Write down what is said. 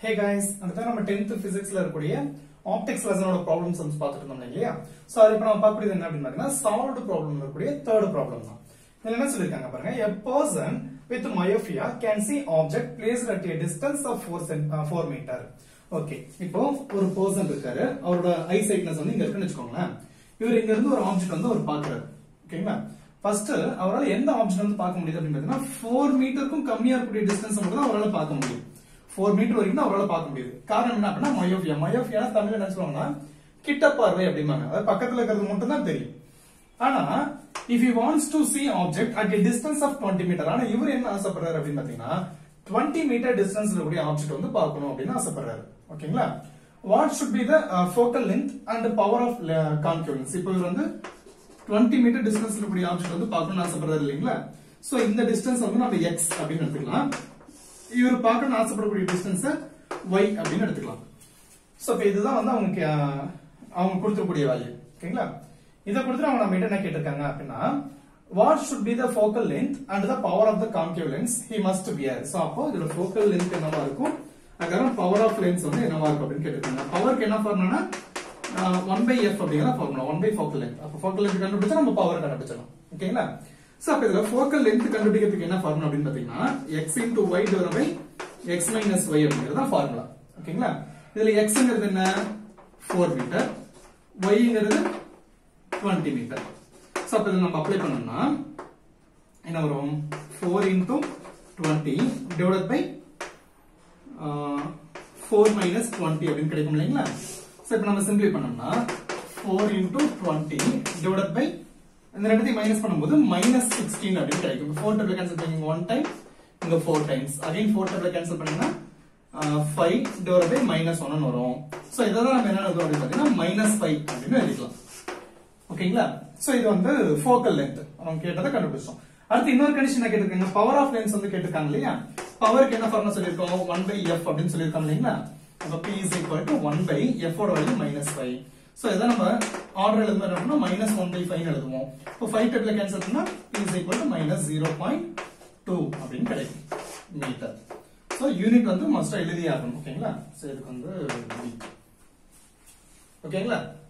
hey guys அந்த நம்ம 10th பிசிக்ஸ்ல இருக்கக்கூடிய ஆப்டிக்ஸ் லெசனோட ப்ராப்ளம்ஸ் வந்து பார்த்துட்டு இருந்தோம் இல்லையா சோ அது இப்போ நம்ம பார்க்கக்கூடியது என்ன அப்படின்னு பார்த்தீங்கன்னா சால்வ்டு ப்ராப்ளம் இருக்கக்கூடிய தேர்ட் ப்ராப்ளம் தான் இதுல என்ன சொல்லிருக்காங்க பாருங்க a person with myopia can see object placed at a distance of 4 cent- uh, 4 meter okay இப்போ ஒரு பர்சன் இருக்காரு அவரோட ஐ சைட்னஸ் வந்து இங்க இருக்குன்னு வச்சுக்கோங்களேன் இவர் இங்க இருந்து ஒரு ஆப்ஜெக்ட் வந்து அவர் பாக்குறாரு ஓகேங்களா ஃபர்ஸ்ட் அவரால் எந்த ஆப்ஜெக்ட் வந்து பார்க்க முடியுது அப்படின்னு பார்த்தீங்கன்னா ஃபோர் மீட்டருக்கும் கம்மியா இருக்கக்கூடிய டிஸ்டன்ஸ் மட்டும் தான் அவரால் பார்க்க முடியும் ஃபோர் மீட்டர் வரைக்கும் தான் அவரால் பார்க்க முடியுது காரணம் என்ன அப்படின்னா மயோபியா மயோபியா தமிழ்ல என்ன சொல்லுவாங்கன்னா கிட்ட பார்வை அப்படிம்பாங்க அதாவது பக்கத்துல இருக்கிறது மட்டும் தான் தெரியும் ஆனா if you wants to see object at a distance of 20 meter ஆனா இவர் என்ன ஆசைப்படுறாரு அப்படின்னு பாத்தீங்கன்னா 20 மீட்டர் டிஸ்டன்ஸ்ல இருக்கக்கூடிய ஆப்ஜெக்ட் வந்து பார்க்கணும் அப்படின்னு ஆசைப்படுறாரு ஓகேங்களா what should be the uh, focal length and power of uh, concave இப்போ இவர் வந்து 20 மீட்டர் டிஸ்டன்ஸ்ல இருக்கக்கூடிய ஆப்ஜெக்ட் வந்து பார்க்கணும்னு ஆசைப்படுறாரு இல்லைங்களா சோ இந்த டிஸ்டன்ஸ் வந்து நம்ம x அப்படின்னு எடுத்துக்கலாம் இவர் பார்க்கணும்னு ஆசைப்படக்கூடிய டிஸ்டன்ஸ் y அப்படின்னு எடுத்துக்கலாம் சோ இப்போ இதுதான் வந்து அவங்க கே- அவங்க கொடுத்துருக்கூடிய வேல்யூ ஓகேங்களா இதை கொடுத்துட்டு அவங்க நம்ம என்ன கேட்டிருக்காங்க அப்படின்னா what should be the focal length and the power of the concave lens he must bear so அப்போ இதோட ஃபோக்கல் லென்த் என்னவா இருக்கும் அதுக்கப்புறம் பவர் ஆஃப் லென்ஸ் வந்து என்னவா இருக்கும் அப்படின்னு கேட்டிருக்காங்க பவருக்கு என்ன ஃபார்முலானா ஒன் பை எஃப் அப்படிங்கிற formula one by focal length அப்போ ஃபோக்கல் லென்த் கண்டுபிடிச்சா நம்ம பவர் கண்டுபிடிச்சிடலாம் ஓகேங்களா சோ அப்ப இதுல ஃபோக்கல் லென்த் கண்டுபிடிக்கிறதுக்கு என்ன ஃபார்முலா அப்படின்னு பாத்தீங்கன்னா X into Y divide by X minus Y அப்படிங்கிறது தான் ஃபார்முலா ஓகேங்களா இதுல எக்ஸ்ங்கிறது என்ன ஃபோர் மீட்டர் ஒய்ங்கிறது டுவெண்ட்டி மீட்டர் சோ அப்ப இதை நம்ம அப்ளை பண்ணோம்னா என்ன வரும் four into twenty divide by four minus twenty அப்படின்னு கிடைக்கும் இல்லைங்களா சோ இப்போ நம்ம சிம்பிளை பண்ணோம்னா four into twenty divide by இந்த ரெண்டுத்தையும் மைனஸ் பண்ணும்போது மைனஸ் சிக்ஸ்டீன் அப்படின்னு கிடைக்கும் ஃபோர் டேபிள் கேன்சல் பண்ணீங்க ஒன் டைம் இங்க four times again four table cancel பண்ணீங்கன்னா ஃபைவ் டிவைட் பை மைனஸ் ஒன்னு வரும் சோ இதை தான் நம்ம என்ன எழுதுவோம் அப்படின்னு பார்த்தீங்கன்னா மைனஸ் ஃபைவ் அப்படின்னு எழுதிக்கலாம் ஓகேங்களா சோ இது வந்து ஃபோக்கல் லென்த் அவங்க கேட்டதை கண்டுபிடிச்சோம் அடுத்து இன்னொரு கண்டிஷன் என்ன கேட்டிருக்காங்க பவர் ஆஃப் லென்ஸ் வந்து கேட்டிருக்காங்க இல்லையா பவருக்கு என்ன ஃபார்முலா சொல்லியிருக்கோம் ஒன் பை எஃப் அப்படின்னு சொல்லியிருக்கோம் இல்லைங்களா அப்ப P is equal to one by F ஓட வேல்யூ மைனஸ் ஃபைவ் சோ இதை நம்ம ஆர்டர் எழுதும்போது என்ன பண்ணோம் மைனஸ் ஒன் பை ஃபைவ் எழுதுவோம் இப்போ ஃபைவ் டேபிள் கேன்சல் பண்ணா P is equal to minus zero point two அப்படின்னு கிடைக்கும் மீட்டர் சோ யூனிட் வந்து மஸ்டா எழுதி ஆகணும் ஓகேங்களா சோ இதுக்கு வந்து ஓகேங்களா